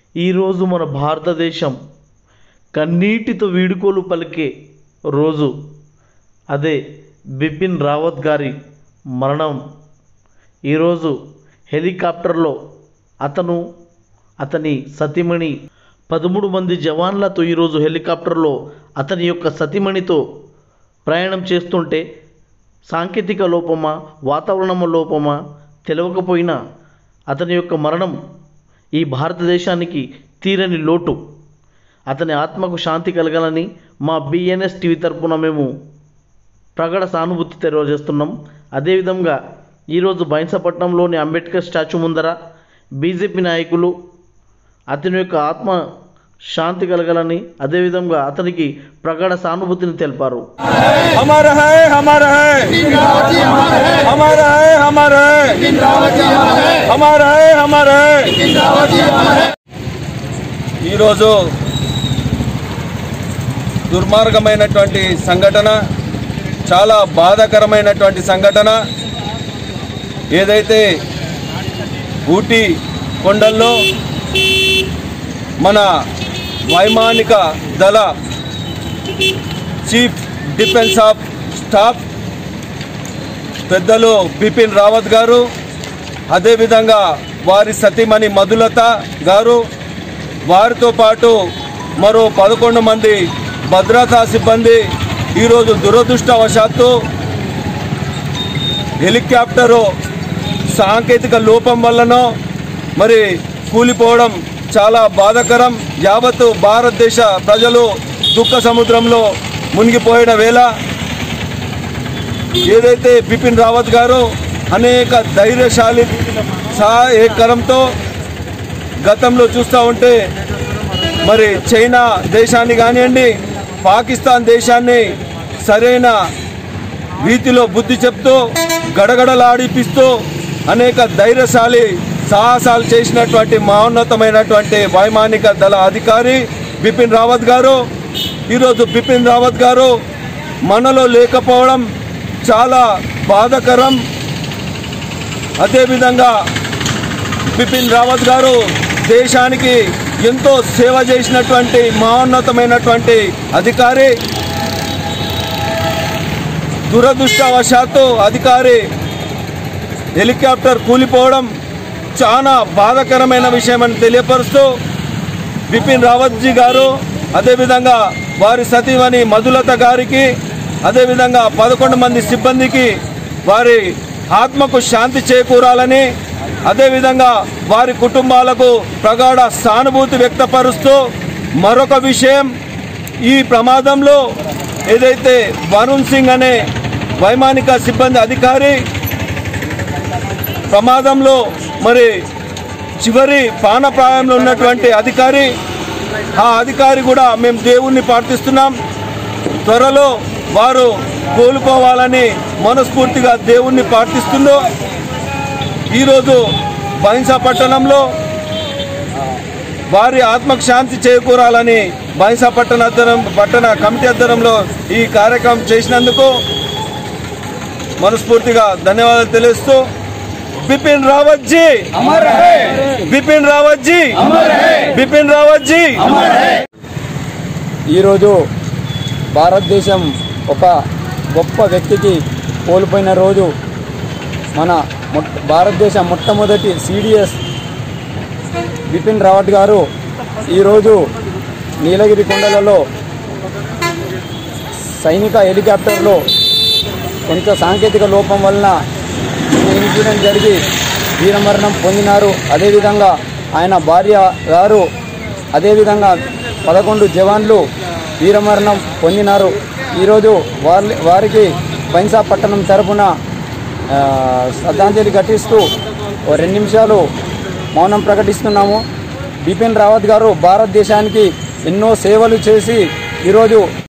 ఈరోజు మన భారతదేశం కన్నీటితో వీడుకోలు పలికే రోజు అదే బిపిన్ రావత్ గారి మరణం ఈరోజు హెలికాప్టర్లో అతను అతని సతీమణి పదమూడు మంది జవాన్లతో ఈరోజు హెలికాప్టర్లో అతని యొక్క సతీమణితో ప్రయాణం చేస్తుంటే సాంకేతిక లోపమా వాతావరణం లోపమా తెలియకపోయినా అతని యొక్క మరణం ఈ భారతదేశానికి తీరని లోటు అతని ఆత్మకు శాంతి కలగాలని మా బిఎన్ఎస్ టీవీ తరపున మేము ప్రగాఢ సానుభూతి తెలియజేస్తున్నాం అదేవిధంగా ఈరోజు బైన్సపట్నంలోని అంబేద్కర్ స్టాచ్యూ ముందర బీజేపీ నాయకులు అతని యొక్క ఆత్మ శాంతి కలగాలని అదేవిధంగా అతనికి ప్రగాఢ సానుభూతిని తెలిపారు हमारा है हमारा है हमारा है हमारा है हमारा है हमारा है ఈరోజు దుర్మార్గమైనటువంటి సంఘటన చాలా బాధాకరమైనటువంటి సంఘటన ఏదైతే ఊటీ కొండల్లో మన వైమానిక దళ చీఫ్ డిఫెన్స్ ఆఫ్ స్టాఫ్ పెద్దలు బిపిన్ రావత్ గారు అదేవిధంగా వారి సతీమణి మధులత గారు వారితో పాటు మరో పదకొండు మంది భద్రతా సిబ్బంది ఈరోజు దురదృష్టవశాత్తు హెలికాప్టరు సాంకేతిక లోపం వల్లనో మరి కూలిపోవడం చాలా బాధాకరం యావత్తు భారతదేశ ప్రజలు దుఃఖ సముద్రంలో మునిగిపోయిన వేళ ఏదైతే బిపిన్ రావత్ గారు అనేక ధైర్యశాలి సహాయకరంతో గతంలో చూస్తూ ఉంటే మరి చైనా దేశాన్ని కానివ్వండి పాకిస్తాన్ దేశాన్ని సరైన రీతిలో బుద్ధి చెప్తూ గడగడలాడిపిస్తూ అనేక ధైర్యశాలి సాహసాలు చేసినటువంటి మహోన్నతమైనటువంటి వైమానిక దళ అధికారి బిపిన్ రావత్ గారు ఈరోజు బిపిన్ రావత్ గారు మనలో లేకపోవడం చాలా బాధాకరం అదేవిధంగా బిపిన్ రావత్ గారు దేశానికి ఎంతో సేవ చేసినటువంటి మహోన్నతమైనటువంటి అధికారి దురదృష్టవశాత్తు అధికారి హెలికాప్టర్ కూలిపోవడం చాలా బాధాకరమైన విషయమని తెలియపరుస్తూ బిపిన్ రావత్జీ గారు అదేవిధంగా వారి సతీమణి మధులత గారికి అదేవిధంగా పదకొండు మంది సిబ్బందికి వారి ఆత్మకు శాంతి చేకూరాలని అదేవిధంగా వారి కుటుంబాలకు ప్రగాఢ సానుభూతి వ్యక్తపరుస్తూ మరొక విషయం ఈ ప్రమాదంలో ఏదైతే వరుణ్ సింగ్ అనే వైమానిక సిబ్బంది అధికారి ప్రమాదంలో మరి చివరి పానప్రాయంలో ఉన్నటువంటి అధికారి ఆ అధికారి కూడా మేము దేవుణ్ణి ప్రార్థిస్తున్నాం త్వరలో వారు కోలుకోవాలని మనస్ఫూర్తిగా దేవుణ్ణి ప్రార్థిస్తుందో ఈరోజు బహింసా పట్టణంలో వారి ఆత్మకు శాంతి చేకూరాలని బహింసా పట్టణ అద్దరం పట్టణ కమిటీ అద్దరంలో ఈ కార్యక్రమం చేసినందుకు మనస్ఫూర్తిగా ధన్యవాదాలు తెలుస్తూ బిపిన్ రావత్ జీ బిపిన్ రావత్ జీ బిపిన్ రావత్ జీ ఈరోజు భారతదేశం ఒక గొప్ప వ్యక్తికి కోల్పోయిన రోజు మన మొట్ట భారతదేశ మొట్టమొదటి సిడిఎస్ బిపిన్ రావత్ గారు ఈరోజు నీలగిరి కొండలలో సైనిక హెలికాప్టర్లో కొంత సాంకేతిక లోపం వలన ఈ ఇన్సిడెంట్ జరిగి వీరమరణం పొందినారు అదేవిధంగా ఆయన భార్య గారు అదేవిధంగా పదకొండు జవాన్లు వీరమరణం పొందినారు ఈరోజు వారి వారికి బైన్సా పట్టణం తరపున ఆ, శ్రద్ధాంజలి ఘటిస్తూ ఓ రెండు నిమిషాలు మౌనం ప్రకటిస్తున్నాము బిపిన్ రావత్ గారు భారతదేశానికి ఎన్నో సేవలు చేసి ఈరోజు